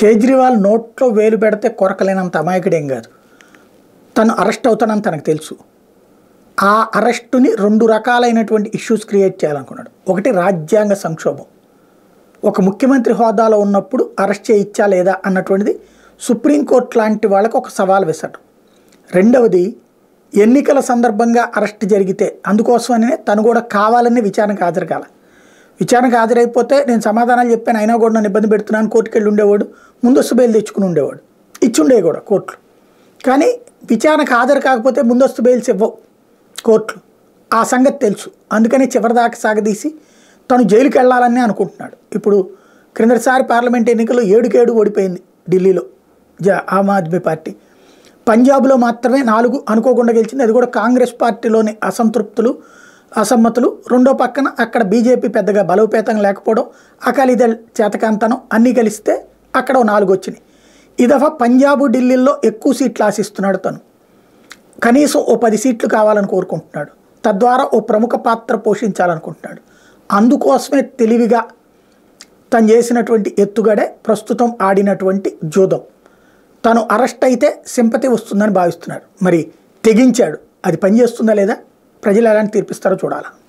కేజ్రీవాల్ నోట్లో వేలు పెడితే కొరకలేనంత అమాయకుడేం కాదు తను అరెస్ట్ అవుతానని తనకు తెలుసు ఆ అరెస్టుని రెండు రకాలైనటువంటి ఇష్యూస్ క్రియేట్ చేయాలనుకున్నాడు ఒకటి రాజ్యాంగ సంక్షోభం ఒక ముఖ్యమంత్రి హోదాలో ఉన్నప్పుడు అరెస్ట్ చేయించా లేదా అన్నటువంటిది సుప్రీంకోర్టు లాంటి వాళ్ళకు ఒక సవాల్ విసరడం రెండవది ఎన్నికల సందర్భంగా అరెస్ట్ జరిగితే అందుకోసమనే తను కూడా కావాలని విచారణకు హాజరు కాల విచారణకు హాజరైపోతే నేను సమాధానాలు చెప్పాను అయినా కూడా నన్ను ఇబ్బంది పెడుతున్నాను కోర్టుకు వెళ్ళి ఉండేవాడు ముందస్తు బెయిల్ తెచ్చుకుని ఉండేవాడు ఇచ్చుండే కూడా కోర్టులు కానీ విచారణకు హాజరు కాకపోతే ముందస్తు బెయిల్స్ ఇవ్వవు కోర్టులు ఆ సంగతి తెలుసు అందుకని చివరిదాకా సాగదీసి తను జైలుకి వెళ్ళాలని అనుకుంటున్నాడు ఇప్పుడు క్రిందటిసారి పార్లమెంట్ ఎన్నికల్లో ఏడుకేడు ఓడిపోయింది ఢిల్లీలో జ ఆమ్ ఆద్మీ పార్టీ పంజాబ్లో మాత్రమే నాలుగు అనుకోకుండా గెలిచింది అది కూడా కాంగ్రెస్ పార్టీలోని అసంతృప్తులు అసమ్మతులు రెండో పక్కన అక్కడ బీజేపీ పెద్దగా బలోపేతం లేకపోవడం అకాలీదళ్ చేతకాంతనం అన్నీ కలిస్తే అక్కడ ఓ నాలుగు వచ్చినాయి ఈ దఫా పంజాబ్ ఢిల్లీలో ఎక్కువ సీట్లు ఆశిస్తున్నాడు తను కనీసం ఓ పది సీట్లు కావాలని కోరుకుంటున్నాడు తద్వారా ఓ ప్రముఖ పాత్ర పోషించాలనుకుంటున్నాడు అందుకోసమే తెలివిగా తను చేసినటువంటి ఎత్తుగడే ప్రస్తుతం ఆడినటువంటి జూదం తను అరెస్ట్ అయితే సింపతి వస్తుందని భావిస్తున్నాడు మరి తెగించాడు అది పనిచేస్తుందా లేదా ప్రజలు ఎలాంటి తీర్పిస్తారో చూడాలి